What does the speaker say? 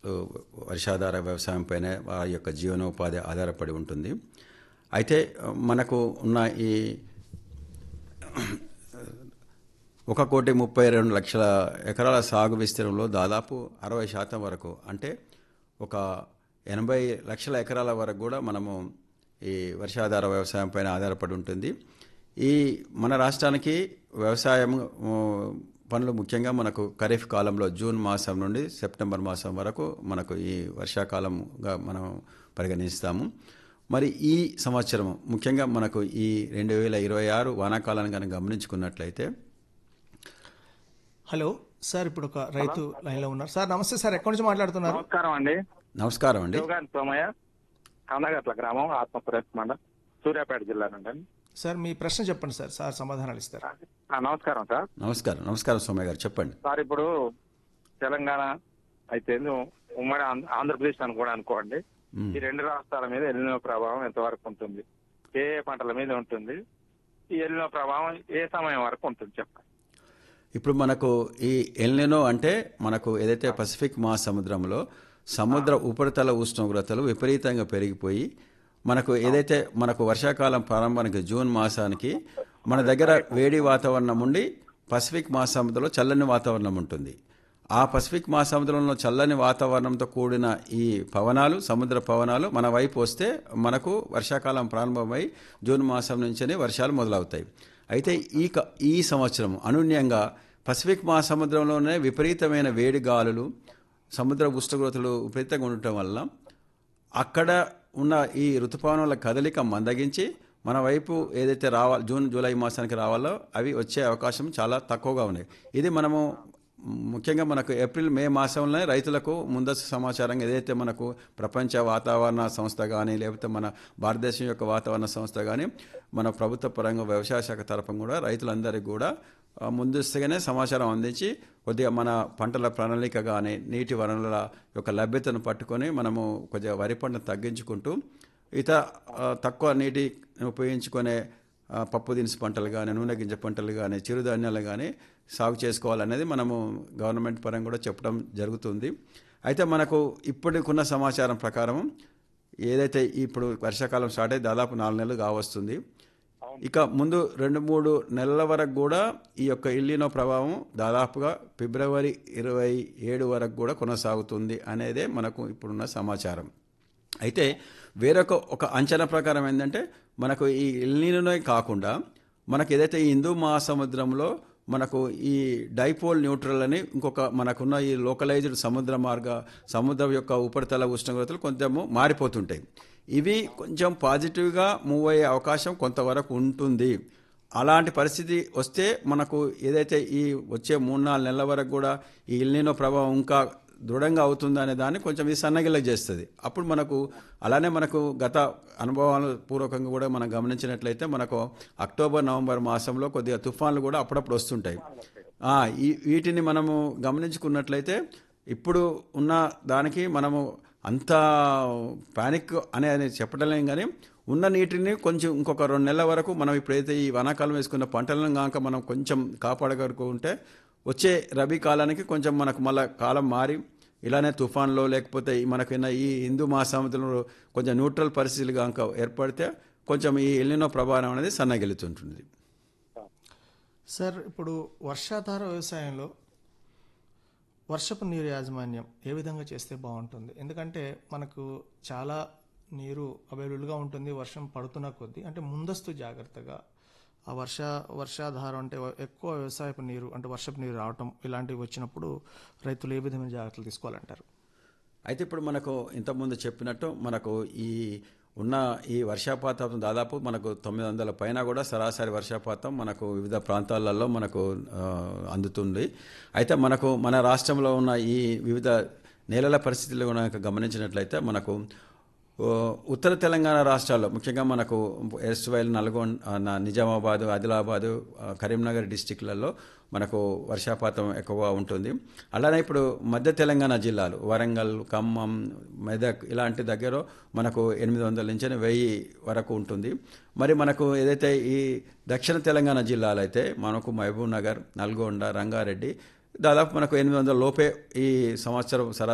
ఆ, వర్షాధార వ్యవసాయం పైన వారి యొక్క జీవనోపాధి ఆధారపడి ఉంటుంది అయితే ఆ, మనకు ఉన్న ఈ ఒక కోటి ముప్పై రెండు లక్షల ఎకరాల సాగు విస్తీర్ణంలో దాదాపు అరవై శాతం వరకు అంటే ఒక ఎనభై లక్షల ఎకరాల వరకు కూడా మనము ఈ వర్షాధార వ్యవసాయం పైన ఆధారపడి ఉంటుంది ఈ మన రాష్ట్రానికి వ్యవసాయం ఆ, పనులు ముఖ్యంగా మనకు ఖరీఫ్ కాలంలో జూన్ మాసం నుండి సెప్టెంబర్ మాసం వరకు మనకు ఈ వర్షాకాలంగా మనం పరిగణిస్తాము మరి ఈ సంవత్సరం ముఖ్యంగా మనకు ఈ రెండు వేల ఇరవై ఆరు వానాకాలాన్ని కనుక గమనించుకున్నట్లయితే హలో సార్ ఇప్పుడు ఒక రైతు లైన్లో ఉన్నారు సార్ నమస్తే సార్ ఎక్కడి నుంచి మాట్లాడుతున్నారు నమస్కారం అండి నమస్కారం అండి శివగాని సోమయ్య కందగట్ల గ్రామం ఆత్మపురం మండలం సూర్యాపేట జిల్లా నుండి అండి. సార్ మీ ప్రశ్న చెప్పండి సార్ సార్ సమాధానాలు ఇస్తారు ఆ, నమస్కారం సార్ నమస్కారం నమస్కారం సోమయ్య గారు చెప్పండి సార్ ఇప్పుడు తెలంగాణ అయితే ఉమ్మడి ఆంధ్ర- ఆంధ్రప్రదేశ్ అని కూడా అనుకోండి మ్. ఈ రెండు రాష్ట్రాల మీద ఎల్లినో ప్రభావం ఎంతవరకు ఉంటుంది ఏ ఏ పంటల మీద ఉంటుంది ఈ ఎల్లినో ప్రభావం ఏ సమయం వరకు ఉంటుంది చెప్పండి ఇప్పుడు మనకు ఈ ఎల్నినో అంటే మనకు ఏదైతే పసిఫిక్ మహాసముద్రంలో సముద్ర ఉపరితల ఉష్ణోగ్రతలు విపరీతంగా పెరిగిపోయి మనకు ఏదైతే మనకు వర్షాకాలం ప్రారంభానికి జూన్ మాసానికి మన దగ్గర వేడి వాతావరణం ఉండి పసిఫిక్ మహాసముద్రంలో చల్లని వాతావరణం ఉంటుంది ఆ పసిఫిక్ మహాసముద్రంలో చల్లని వాతావరణంతో కూడిన ఈ పవనాలు సముద్ర పవనాలు మన వైపు వస్తే మనకు వర్షాకాలం ప్రారంభమై జూన్ మాసం నుంచే వర్షాలు మొదలవుతాయి అయితే ఈ క- ఈ సంవత్సరం అనూన్యంగా పసిఫిక్ మహాసముద్రంలోనే విపరీతమైన వేడి గాలులు సముద్ర ఉష్ణోగ్రతలు విపరీతంగా ఉండటం వల్ల అక్కడ ఉన్న ఈ ఋతుపవనాల కదలిక మందగించి మన వైపు ఏదైతే రావాలి జూన్ జూలై మాసానికి రావాలో అవి వచ్చే అవకాశం చాలా తక్కువగా ఉన్నాయి ఇది మనము ముఖ్యంగా మనకు ఏప్రిల్ మే మాసంలోనే రైతులకు ముందస్తు సమాచారం ఏదైతే మనకు ప్రపంచ వాతావరణ సంస్థ కానీ లేకపోతే మన భారతదేశం యొక్క వాతావరణ సంస్థ కానీ మన ప్రభుత్వ పరంగా వ్యవసాయ శాఖ తరఫున కూడా రైతులందరికీ కూడా ఆ, ముందస్తుగానే సమాచారం అందించి కొద్దిగా మన పంటల ప్రణాళిక కానీ నీటి వనరుల యొక్క లభ్యతను పట్టుకొని మనము కొద్దిగా వరి పంటను తగ్గించుకుంటూ ఇతర ఆ, తక్కువ నీటి ఉపయోగించుకునే ఆ, పప్పు దినుసు పంటలు కానీ నూనె గింజ పంటలు కానీ చిరుధాన్యాలు కానీ సాగు చేసుకోవాలనేది మనము గవర్నమెంట్ పరంగా కూడా చెప్పడం జరుగుతుంది అయితే మనకు ఇప్పటికున్న సమాచారం ప్రకారం ఏదైతే ఇప్పుడు వర్షాకాలం స్టార్ట్ అయ్యి దాదాపు నాలుగు నెలలు కావస్తుంది ఇక ముందు రెండు మూడు నెలల వరకు కూడా ఈ యొక్క ఇల్లినో ప్రభావం దాదాపుగా ఫిబ్రవరి ఇరవై ఏడు వరకు కూడా కొనసాగుతుంది అనేదే మనకు ఇప్పుడున్న సమాచారం అయితే వేరొక ఒక అంచనా ప్రకారం ఏంటంటే మనకు ఈ ఇల్లీనోనే కాకుండా మనకు ఏదైతే ఈ హిందూ మహాసముద్రంలో మనకు ఈ డైపోల్ న్యూట్రల్ అని ఇంకొక మనకున్న ఈ లోకలైజ్డ్ సముద్ర మార్గ సముద్రం యొక్క ఉపరితల ఉష్ణోగ్రతలు కొంచెము మారిపోతుంటాయి ఇవి కొంచెం పాజిటివ్గా మూవ్ అయ్యే అవకాశం కొంతవరకు ఉంటుంది అలాంటి పరిస్థితి వస్తే మనకు ఏదైతే ఈ వచ్చే మూడు నాలుగు నెలల వరకు కూడా ఈ ఇల్లినో ప్రభావం ఇంకా దృఢంగా అవుతుంది అనే దాన్ని కొంచెం ఇది సన్నగిల్ల చేస్తుంది అప్పుడు మనకు అలానే మనకు గత అనుభవాల పూర్వకంగా కూడా మనం గమనించినట్లయితే మనకు అక్టోబర్ నవంబర్ మాసంలో కొద్దిగా తుఫాన్లు కూడా అప్పుడప్పుడు వస్తుంటాయి ఆ, ఈ వీటిని మనము గమనించుకున్నట్లయితే ఇప్పుడు ఉన్న దానికి మనము అంత పానిక్ అనే అని చెప్పడలేం కానీ ఉన్న నీటిని కొంచెం ఇంకొక రెండు నెలల వరకు మనం ఇప్పుడైతే ఈ వానాకాలం వేసుకున్న పంటలను కాక మనం కొంచెం కాపాడగలుగుంటే వచ్చే రబీ కాలానికి కొంచెం మనకు మళ్ళీ కాలం మారి ఇలానే తుఫాన్లో లేకపోతే ఈ మనకున్న ఈ హిందూ మహాసముద్రంలో కొంచెం న్యూట్రల్ పరిస్థితులు కనుక ఏర్పడితే కొంచెం ఈ ఎల్లినో ప్రభావం అనేది సన్నగిలుతుంటుంది సార్ ఇప్పుడు వర్షాధార వ్యవసాయంలో వర్షపు నీరు యాజమాన్యం ఏ విధంగా చేస్తే బాగుంటుంది ఎందుకంటే మనకు చాలా నీరు అవైలబుల్గా ఉంటుంది వర్షం పడుతున్న కొద్దీ అంటే ముందస్తు జాగ్రత్తగా ఆ వర్ష వర్షాధారం అంటే ఎక్కువ వ్యవసాయపు నీరు అంటే వర్షపు నీరు రావటం ఇలాంటివి వచ్చినప్పుడు రైతులు ఏ విధమైన జాగ్రత్తలు తీసుకోవాలంటారు అయితే ఇప్పుడు మనకు ఇంతకుముందు చెప్పినట్టు మనకు ఈ ఉన్న ఈ వర్షపాతం దాదాపు మనకు తొమ్మిది వందల పైన కూడా సరాసరి వర్షపాతం మనకు వివిధ ప్రాంతాలలో మనకు ఆ, అందుతుంది అయితే మనకు మన రాష్ట్రంలో ఉన్న ఈ వివిధ నేలల పరిస్థితులు కనుక గమనించినట్లయితే మనకు ఓ, ఉత్తర తెలంగాణ రాష్ట్రాల్లో ముఖ్యంగా మనకు ఎస్వైల్ నల్గొండ ఆ, నా- నిజామాబాద్ ఆదిలాబాద్ ఆ, కరీంనగర్ డిస్టిక్లలో మనకు వర్షపాతం ఎక్కువగా ఉంటుంది అలానే ఇప్పుడు మధ్య తెలంగాణ జిల్లాలు వరంగల్ ఖమ్మం మెదక్ ఇలాంటి దగ్గర మనకు ఎనిమిది వందల నుంచి వెయ్యి వరకు ఉంటుంది మరి మనకు ఏదైతే ఈ దక్షిణ తెలంగాణ జిల్లాలు అయితే మనకు మహబూబ్ నగర్ నల్గొండ రంగారెడ్డి దాదాపు మనకు ఎనిమిది వందల లోపే ఈ సంవత్సరం సరా